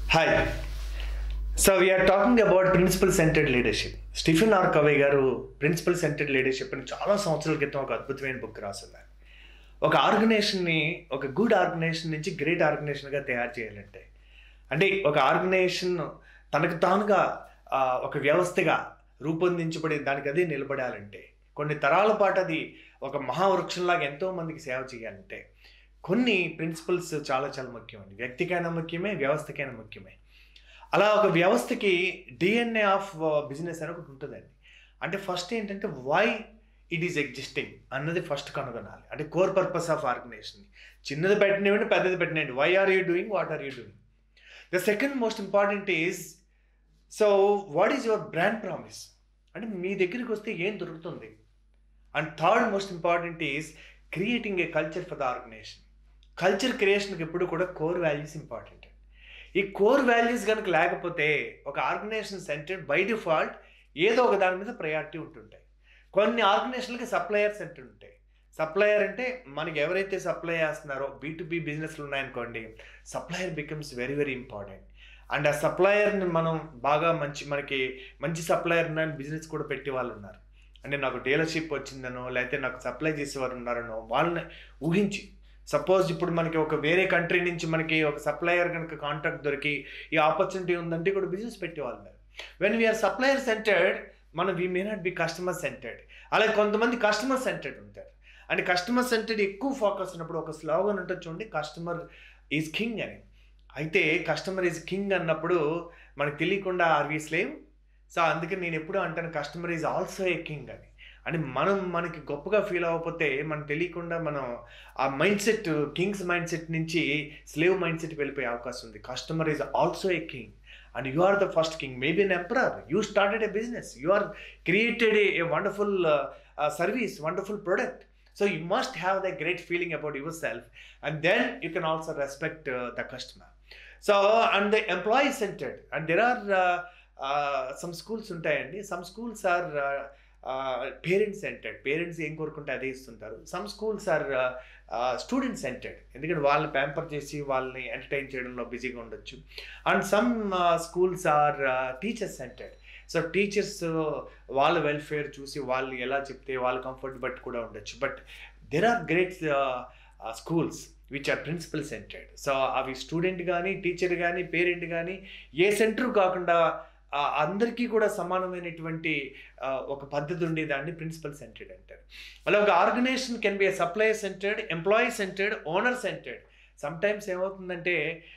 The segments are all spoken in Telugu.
hi so we're talking about principle centered leadership Stephen R Covey garu principle centered leadership అని చాలా సంవత్సరాల క్రితం ఒక అద్భుతమైన బుక్ రాస్తున్నారు ఒక ఆర్గనైజేషన్ని ఒక గుడ్ ఆర్గనైజేషన్ నుంచి గ్రేట్ ఆర్గనైజేషన్గా తయారు చేయాలంటే అంటే ఒక ఆర్గనైజేషన్ తనకు తానుగా ఆ, ఒక వ్యవస్థగా రూపొందించబడి దానికి అదే నిలబడాలంటే కొన్ని తరాల పాటు అది ఒక మహావృక్షంలాగా ఎంతో మందికి సేవ చేయాలంటే కొన్ని ప్రిన్సిపల్స్ చాలా చాలా ముఖ్యమండి వ్యక్తికైనా ముఖ్యమే వ్యవస్థకైనా ముఖ్యమే అలా ఒక వ్యవస్థకి డిఎన్ఏ ఆఫ్ బిజినెస్ అని ఒకటి ఉంటుందండి అంటే ఫస్ట్ ఏంటంటే వై ఇట్ ఈస్ ఎగ్జిస్టింగ్ అన్నది ఫస్ట్ కనుగొనాలి అంటే కోర్ పర్పస్ ఆఫ్ ఆర్గనైజేషన్ చిన్నది పెట్టినవ్వండి పెద్దది పెట్టినండి why are you doing what are you doing the second most important is so what is your brand promise అంటే మీ దగ్గరికి వస్తే ఏం దొరుకుతుంది and third most important is creating a culture for the organization culture క్రియేషన్కి ఎప్పుడు కూడా కోర్ వాల్యూస్ ఇంపార్టెంట్ ఈ కోర్ వాల్యూస్ కనుక లేకపోతే ఒక ఆర్గనైజేషన్ సెంటర్ బై డిఫాల్ట్ ఏదో ఒక దాని మీద ప్రయారిటీ ఉంటుంటాయి కొన్ని ఆర్గనైజేషన్లకి సప్లయర్ సెంటర్ ఉంటాయి సప్లయర్ అంటే మనకి ఎవరైతే సప్లై చేస్తున్నారో బీ టు బీ బిజినెస్లు ఉన్నాయనుకోండి supplier becomes very very important and ఆ సప్లయర్ని మనం బాగా మంచి మనకి మంచి సప్లయర్ ఉన్నాయని బిజినెస్ కూడా పెట్టే వాళ్ళు ఉన్నారు అంటే నాకు డీలర్షిప్ వచ్చిందనో లేకపోతే నాకు సప్లై చేసేవారు ఉన్నారనో వాళ్ళని ఊహించి సపోజ్ ఇప్పుడు మనకి ఒక వేరే కంట్రీ నుంచి మనకి ఒక సప్లయర్ కనుక కాంటాక్ట్ దొరికి ఈ ఆపర్చునిటీ ఉందంటే కూడా బిజినెస్ పెట్టేవాళ్ళు ఉన్నారు వెన్ వీఆర్ సప్లయర్ సెంటర్డ్ మనం we may not be customer centered అలాగే కొంతమంది కస్టమర్ సెంటర్డ్ ఉంటారు అండ్ కస్టమర్ సెంటర్డ్ ఎక్కువ ఫోకస్ ఉన్నప్పుడు ఒక స్లోగన్ ఉంటుంది చూడండి కస్టమర్ ఈజ్ కింగ్ అని అయితే కస్టమర్ ఈజ్ కింగ్ అన్నప్పుడు మనకు తెలియకుండా ఆర్వీ స్లేవ్ సో అందుకని నేను ఎప్పుడూ అంటాను customer is also a king అని అని మనం మనకి గొప్పగా ఫీల్ అవ్వకపోతే మనకు తెలియకుండా మనం ఆ mindset kings mindset నుంచి స్లేవ్ మైండ్ సెట్కి వెళ్ళిపోయే అవకాశం ఉంది customer is also a king and you are the first king maybe an emperor you started a business you are created a wonderful service wonderful product so you must have the great feeling about yourself and then you can also respect the customer so and the employee centered and there are some schools ఉంటాయండి some schools are parents centered parents ఏం కోరుకుంటే అదే ఇస్తుంటారు some schools are student centered ఎందుకంటే వాళ్ళని ప్యాంపర్ చేసి వాళ్ళని ఎంటర్టైన్ చేయడంలో బిజీగా ఉండొచ్చు and some schools are teachers centered so teachers వాళ్ళ వెల్ఫేర్ చూసి వాళ్ళు ఎలా చెప్తే వాళ్ళ కంఫర్ట్ బట్టి కూడా ఉండొచ్చు but there are great schools which are principle centered so అవి స్టూడెంట్ కానీ టీచర్ కానీ పేరెంట్ కానీ ఏ సెంటర్ కాకుండా ఆ అందరికీ కూడా సమానమైనటువంటి ఆ, ఒక పద్ధతి ఉండేదాన్ని ప్రిన్సిపల్ సెంటర్డ్ అంటారు అలా ఒక organization can be supplier centered employee centered owner centered sometimes ఏమవుతుందంటే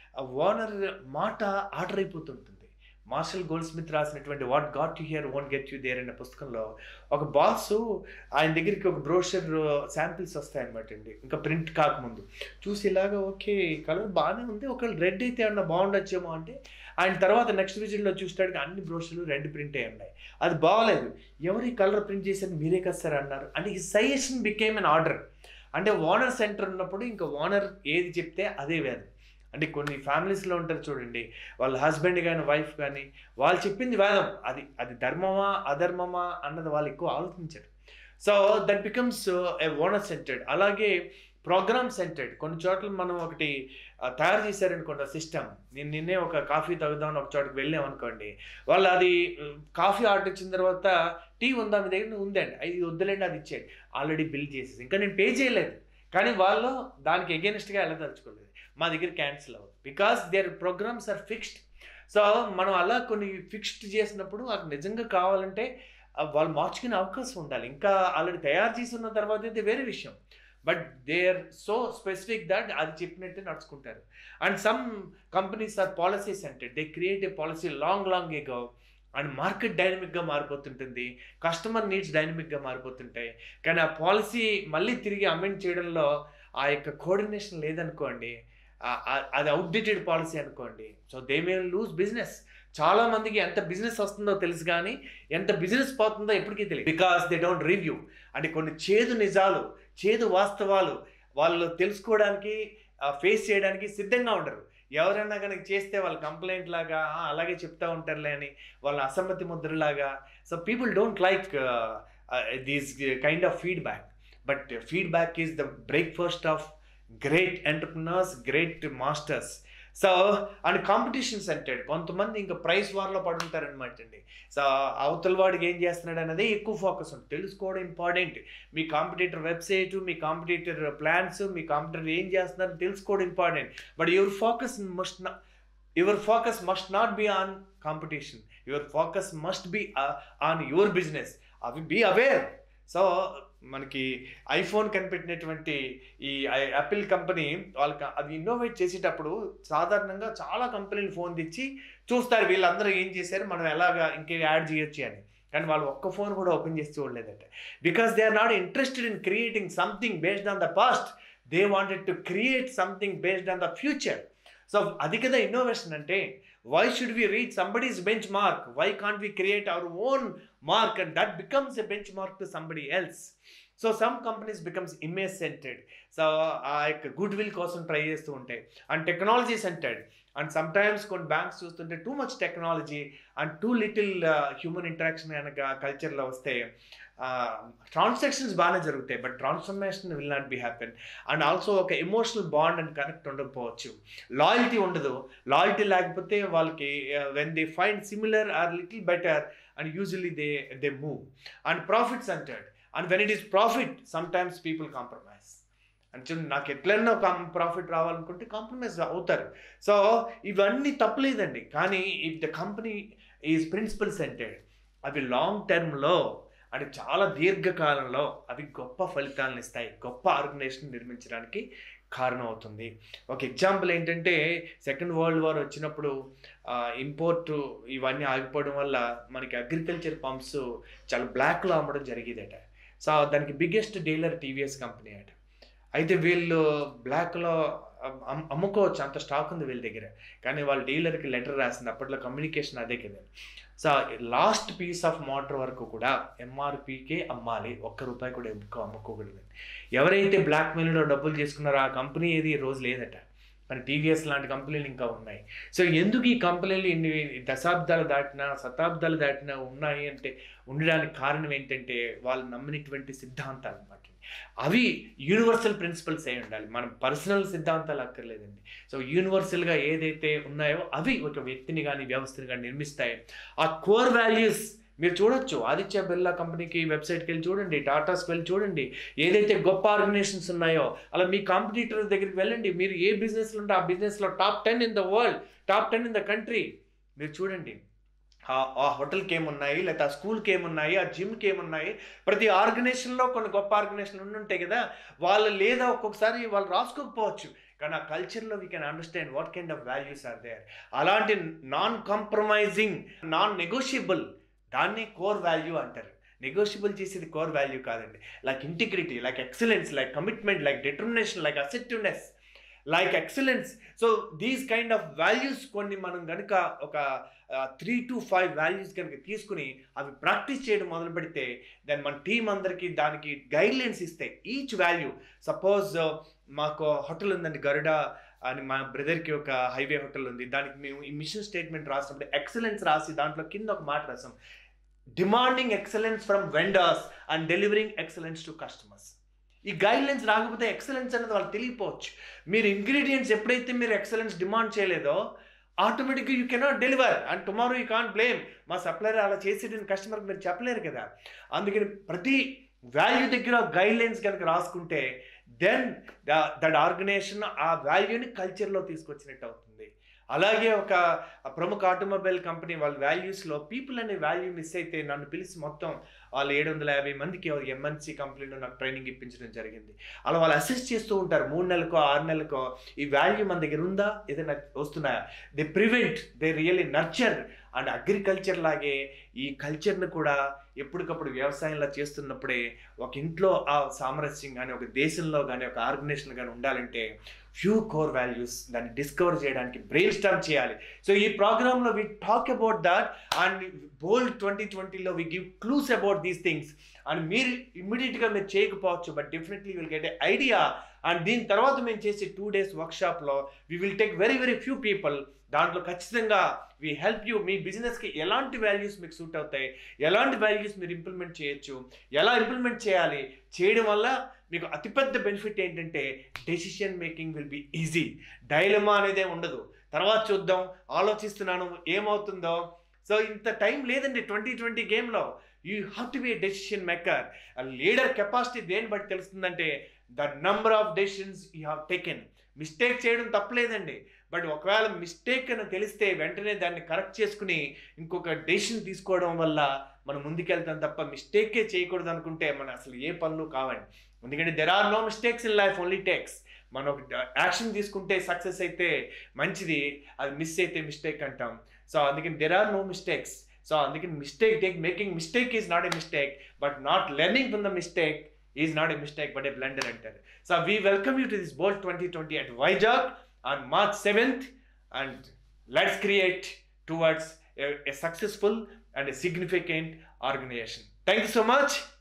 ఓనర్ మాట ఆర్డర్ అయిపోతుంటుంది మార్షల్ గోల్డ్ స్మిత్ రాసినటువంటి what got you here won't get you there అనే పుస్తకంలో ఒక బాసు ఆయన దగ్గరికి ఒక బ్రోషర్ శాంపిల్స్ వస్తాయన్నమాట అండి ఇంకా ప్రింట్ కాకముందు చూసి ఇలాగ ఓకే ఈ కలర్ బాగానే ఉంది ఒకవేళ రెడ్ అయితే ఏమన్నా బాగుండొచ్చేమో అంటే ఆయన తర్వాత నెక్స్ట్ విజిట్లో చూస్తాడు అన్ని బ్రోషర్లు రెడ్ ప్రింట్ అయి ఉన్నాయి అది బాగలేదు ఎవరు ఈ కలర్ ప్రింట్ చేశారు మీరే కదా సార్ అన్నారు అంటే ఈ సజెషన్ బికేమ్ అన్ ఆర్డర్ అంటే ఓనర్ సెంటర్ ఉన్నప్పుడు ఇంకా ఓనర్ ఏది చెప్తే అదే వేదం అంటే కొన్ని ఫ్యామిలీస్లో ఉంటారు చూడండి వాళ్ళ హస్బెండ్ కానీ వైఫ్ కానీ వాళ్ళు చెప్పింది వేదం అది అది ధర్మమా అధర్మమా అన్నది వాళ్ళు ఎక్కువ ఆలోచించరు so that becomes a owner centered అలాగే ప్రోగ్రామ్ సెంటర్డ్ కొన్ని చోట్ల మనం ఒకటి ఆ, తయారు చేశారనుకోండి సిస్టమ్ నేను నిన్నే ఒక కాఫీ తాగుదామని ఒక చోటకి వెళ్ళాం అనుకోండి వాళ్ళు అది ఉమ్, కాఫీ ఆర్డర్ ఇచ్చిన తర్వాత టీ ఉందా మీ దగ్గర ఉందండి అది వద్దులేండి అది ఇచ్చేయండి ఆల్రెడీ బిల్ చేసేసి ఇంకా నేను పే చేయలేదు కానీ వాళ్ళు దానికి ఎగెనిస్ట్గా వెళ్ళదలుచుకోలేదు మా దగ్గర క్యాన్సిల్ అవ్వదు because there programs are fixed so మనం అలా కొన్ని ఫిక్స్డ్ చేసినప్పుడు అది నిజంగా కావాలంటే ఆ, వాళ్ళు మార్చుకునే అవకాశం ఉండాలి ఇంకా ఆల్రెడీ తయారు చేసి ఉన్న తర్వాత అయితే వేరే విషయం but they are so specific that అది చెప్పినట్టే నడుచుకుంటారు and some companies are policy centered they create a policy long long ago and market డైనమిక్గా మారిపోతుంటుంది కస్టమర్ నీడ్స్ డైనమిక్గా మారిపోతుంటాయి కానీ ఆ పాలసీ మళ్ళీ తిరిగి అమెండ్ చేయడంలో ఆ యొక్క కోఆర్డినేషన్ లేదనుకోండి ఆ- ఆ- అది అవుట్డేటెడ్ పాలసీ అనుకోండి so they may lose business చాలా మందికి ఎంత బిజినెస్ వస్తుందో తెలుసు కానీ ఎంత బిజినెస్ పోతుందో ఎప్పటికీ తెలియదు బికాస్ దే డోంట్ రివ్యూ అంటే కొన్ని చేదు నిజాలు చేదు వాస్తవాలు వాళ్ళు తెలుసుకోవడానికి ఫేస్ చేయడానికి సిద్ధంగా ఉండరు ఎవరైనా కనుక చేస్తే వాళ్ళు కంప్లైంట్ లాగా "ఆ, అలాగే చెప్తా ఉంటారులే అని వాళ్ళ అసమ్మతి ముద్రలాగా so people don't like these kind of feedback but feedback is the breakfast of great entrepreneurs great masters so and competition centered కొంతమంది ఇంకా ప్రైస్ వార్లో పడుంటారనమాట అండి సో అవతల వాడికి ఏం చేస్తున్నాడు అనేది ఎక్కువ ఫోకస్ ఉంటుంది తెలుసుకోవడం ఇంపార్టెంట్ మీ కాంపిటేటర్ వెబ్సైట్ మీ కాంపిటేటర్ ప్లాన్స్ మీ కాంపిటేటర్ ఏం చేస్తున్నారు తెలుసుకోవడం important but your focus must your focus must not be on competition your focus must be on your business అవి బీ అవేర్ సో మనకి ఐఫోన్ కనిపెట్టినటువంటి ఈ యాపిల్ కంపెనీ వాళ్ళకి అది ఇన్నోవేట్ చేసేటప్పుడు సాధారణంగా చాలా కంపెనీలు ఫోన్ తెచ్చి చూస్తారు వీళ్ళందరూ ఏం చేశారు మనం ఎలాగా ఇంకే యాడ్ చేయొచ్చు అని కానీ వాళ్ళు ఒక్క ఫోన్ కూడా ఓపెన్ చేసి చూడలేదట because they are not interested in creating something based on the past they wanted to create something based on the future so అది కదా ఇన్నోవేషన్ అంటే why should we reach somebody's benchmark why can't we create our own mark and that becomes a benchmark to somebody else so some companies becomes image centered so ఆ యొక్క గుడ్ విల్ కోసం ట్రై చేస్తూ ఉంటాయి and technology centred and sometimes కొన్ని బ్యాంక్స్ చూస్తుంటే too much technology and too little human interaction కనుక కల్చర్లో వస్తే ట్రాన్సాక్షన్స్ బాగానే జరుగుతాయి but transformation will not be happen and also ఒక ఎమోషనల్ బాండ్ అండ్ కనెక్ట్ ఉండకపోవచ్చు లాయల్టీ ఉండదు లాయల్టీ లేకపోతే వాళ్ళకి when they find similar or little better and usually they they move and profit centred and when it is profit sometimes people compromise అంటే నాకు ఎట్లన్నా ప్రాఫిట్ రావాలనుకుంటే కాంప్రమైజ్ అవుతారు సో ఇవన్నీ తప్పలేదండి కానీ if the company is principle centred అవి లాంగ్ టర్మ్లో అంటే చాలా దీర్ఘకాలంలో అవి గొప్ప ఫలితాలను ఇస్తాయి గొప్ప ఆర్గనైజేషన్ నిర్మించడానికి కారణం అవుతుంది ఒక ఎగ్జాంపుల్ ఏంటంటే సెకండ్ వరల్డ్ వార్ వచ్చినప్పుడు ఇంపోర్ట్ ఇవన్నీ ఆగిపోవడం వల్ల మనకి అగ్రికల్చర్ పంప్స్ చాలా బ్లాక్లో అమ్మడం జరిగేదట సో దానికి బిగ్గెస్ట్ డీలర్ టీవీఎస్ కంపెనీ అట అయితే వీళ్ళు బ్లాక్లో అమ్ముకోవచ్చు అంత స్టాక్ ఉంది వీళ్ళ దగ్గర కానీ వాళ్ళ డీలర్కి లెటర్ రాసింది అప్పట్లో కమ్యూనికేషన్ అదే కదా so last piece of motor వరకు కూడా ఎంఆర్పికే అమ్మాలి ఒక్క రూపాయి కూడా ఎక్కువ అమ్ముకోకూడదు ఎవరైతే బ్లాక్ మెయిల్లో డబ్బులు చేసుకున్నారో ఆ కంపెనీ ఏది ఈ రోజు లేదట మరి టీవీఎస్ లాంటి కంపెనీలు ఇంకా ఉన్నాయి సో ఎందుకు ఈ కంపెనీలు ఇన్ని దశాబ్దాలు దాటినా శతాబ్దాలు దాటినా ఉన్నాయి అంటే ఉండడానికి కారణం ఏంటంటే వాళ్ళు నమ్మినటువంటి సిద్ధాంతాలు అనమాట అవి యూనివర్సల్ ప్రిన్సిపల్స్ అయి ఉండాలి మనం పర్సనల్ సిద్ధాంతాలు అక్కర్లేదండి సో యూనివర్సల్గా ఏదైతే ఉన్నాయో అవి ఒక వ్యక్తిని కానీ వ్యవస్థని కానీ నిర్మిస్తాయి ఆ కోర్ వాల్యూస్ మీరు చూడొచ్చు ఆదిత్య బిర్లా కంపెనీకి వెబ్సైట్కి వెళ్ళి చూడండి టాటాస్కి వెళ్ళి చూడండి ఏదైతే గొప్ప ఆర్గనైజేషన్స్ ఉన్నాయో అలా మీ కాంపిటీటర్ దగ్గరికి వెళ్ళండి మీరు ఏ బిజినెస్లో ఉంటే ఆ బిజినెస్లో top ten in the world top ten in the country మీరు చూడండి ఆ హోటల్కి ఏమున్నాయి లేకపోతే ఆ స్కూల్కి ఏమున్నాయి ఆ జిమ్కి ఏమున్నాయి ప్రతి ఆర్గనైజేషన్లో కొన్ని గొప్ప ఆర్గనైజేషన్లు ఉండి ఉంటాయి కదా వాళ్ళు లేదా ఒక్కొక్కసారి వాళ్ళు రాసుకోకపోవచ్చు కానీ ఆ కల్చర్లో we can understand what kind of values are there అలాంటి నాన్ కాంప్రమైజింగ్ నాన్ నెగోషియబుల్ దాన్ని కోర్ వాల్యూ అంటారు నెగోషియబుల్ చేసేది కోర్ వాల్యూ కాదండి like integrity like excellence like commitment like determination like acceptiveness like excellence so these kind of values కొన్ని మనం కనుక ఒక త్రీ టు ఫైవ్ వాల్యూస్ కనుక తీసుకుని అవి ప్రాక్టీస్ చేయడం మొదలు పెడితే దెన్ మన టీం అందరికీ దానికి గైడ్లైన్స్ ఇస్తాయి ఈచ్ వాల్యూ సపోజ్ మాకు హోటల్ ఉందండి గరుడ అని మా బ్రదర్కి ఒక హైవే హోటల్ ఉంది దానికి మేము ఈ మిషన్ స్టేట్మెంట్ రాసినప్పుడు ఎక్సలెన్స్ రాసి దాంట్లో కింద ఒక మాట రాసాం demanding excellence from vendors and delivering excellence to customers ఈ గైడ్ లైన్స్ రాకపోతే ఎక్సలెన్స్ అనేది వాళ్ళకి తెలియపోవచ్చు మీరు ఇంగ్రీడియంట్స్ ఎప్పుడైతే మీరు ఎక్సలెన్స్ డిమాండ్ చేయలేదో ఆటోమేటిక్గా you cannot deliver and tomorrow you can't blame మా సప్లయర్ అలా చేసేటని కస్టమర్కి మీరు చెప్పలేరు కదా అందుకని ప్రతి వాల్యూ దగ్గర గైడ్ లైన్స్ కనుక రాసుకుంటే దెన్ దట్ ఆర్గనైజేషన్ ఆ వాల్యూని కల్చర్లో తీసుకొచ్చినట్టు అవుతుంది అలాగే ఒక ప్రముఖ ఆటోమొబైల్ కంపెనీ వాళ్ళ వాల్యూస్లో పీపుల్ అనే వాల్యూ మిస్ అయితే నన్ను పిలిచి మొత్తం వాళ్ళు ఏడు వందల యాభై మందికి ఎంఎన్సీ కంపెనీలో నాకు ట్రైనింగ్ ఇప్పించడం జరిగింది అలా వాళ్ళు అసెస్ చేస్తూ ఉంటారు మూడు నెలలకో ఆరు నెలలకో ఈ వాల్యూ మన దగ్గర ఉందా ఏదైనా వస్తున్నాయా they prevent they really nurture and agriculture లాగే ఈ కల్చర్ను కూడా ఎప్పటికప్పుడు వ్యవసాయంలో చేస్తున్నప్పుడే ఒక ఇంట్లో ఆ సామరస్యం కానీ ఒక దేశంలో కానీ ఒక ఆర్గనైజేషన్ కానీ ఉండాలంటే ఫ్యూ కోర్ వాల్యూస్ దాన్ని డిస్కవర్ చేయడానికి బ్రెయిన్ స్టామ్ చేయాలి సో ఈ ప్రోగ్రాంలో we talk about that and bold twenty ట్వంటీలో we give clues about these things and మీరు ఇమ్మీడియట్గా మీరు చేయకపోవచ్చు but definitely will get a idea and దీని తర్వాత మేము చేసే టూ డేస్ వర్క్షాప్లో we will take very very few people దాంట్లో ఖచ్చితంగా వి హెల్ప్ యూ మీ బిజినెస్కి ఎలాంటి వాల్యూస్ మీకు సూట్ అవుతాయి ఎలాంటి వాల్యూస్ మీరు ఇంప్లిమెంట్ చేయొచ్చు ఎలా ఇంప్లిమెంట్ చేయాలి చేయడం వల్ల మీకు అతిపెద్ద బెనిఫిట్ ఏంటంటే decision making will be easy dilemma అనేదే ఉండదు తర్వాత చూద్దాం ఆలోచిస్తున్నాను ఏమవుతుందో సో ఇంత టైం లేదండి ట్వంటీ ట్వంటీ గేమ్లో you have to be a decision maker leader capacity దేని బట్టి తెలుస్తుందంటే the number of decisions you have taken mistake చేయడం తప్పలేదండి బట్ ఒకవేళ మిస్టేక్ అని తెలిస్తే వెంటనే దాన్ని కరెక్ట్ చేసుకుని ఇంకొక డెసిషన్ తీసుకోవడం వల్ల మనం ముందుకెళ్తాం తప్ప మిస్టేకే చేయకూడదు అనుకుంటే మన అసలు ఏ పనులు కావండి ఎందుకంటే there are no mistakes in life only takes మనం ఒక యాక్షన్ తీసుకుంటే సక్సెస్ అయితే మంచిది అది మిస్ అయితే మిస్టేక్ అంటాం సో అందుకని there are no mistakes so అందుకని mistake take making mistake is not a mistake but not learning from the mistake is not a mistake but a blunder అంటారు so we welcome you to this bold twenty twenty at Vizag on March seventh and let's create towards a successful and a significant organisation thank you so much